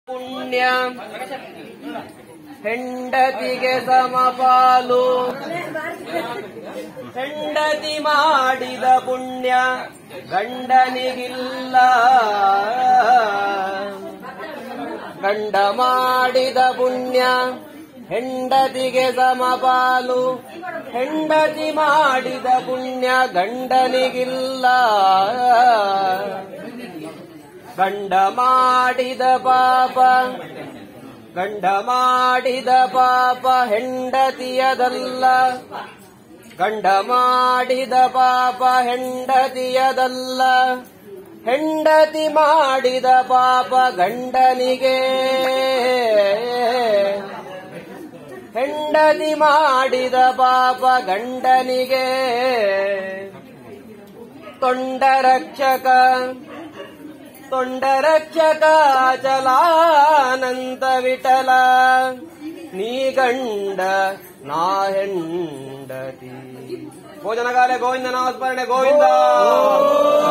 ಪುಣ್ಯ ಹೆಂಡತಿಗೆ ಸಮಪಾಲು ಹೆಂಡತಿ ಮಾಡಿದ ಪುಣ್ಯ ಗಂಡನಿಗಿಲ್ಲ ಗಂಡ ಮಾಡಿದ ಪುಣ್ಯ ಹೆಂಡತಿಗೆ ಸಮಪಾಲು ಹೆಂಡತಿ ಮಾಡಿದ ಪುಣ್ಯ ಗಂಡನಿಗಿಲ್ಲ ಗಂಡ ಮಾಡಿದ ಪಾಪ ಗಂಡ ಮಾಡಿದ ಪಾಪ ಹೆಂಡತಿಯದಲ್ಲ ಗಂಡ ಮಾಡಿದ ಪಾಪ ಹೆಂಡತಿಯದಲ್ಲ ಹೆಂಡತಿ ಮಾಡಿದ ಪಾಪ ಗಂಡನಿಗೆ ಹೆಂಡತಿ ಮಾಡಿದ ಪಾಪ ಗಂಡನಿಗೆ ತೊಂಡರಕ್ಷಕ ತೊಂಡರಕ್ಷಕ ಚಲಾನಂತ ವಿಠಲ ನೀ ಗಂಡ ನಾ ಹೆಂಡತಿ ಭೋಜನಗಾಲೆ ಗೋವಿಂದ ನಾಮಸ್ಮರಣೆ ಗೋವಿಂದ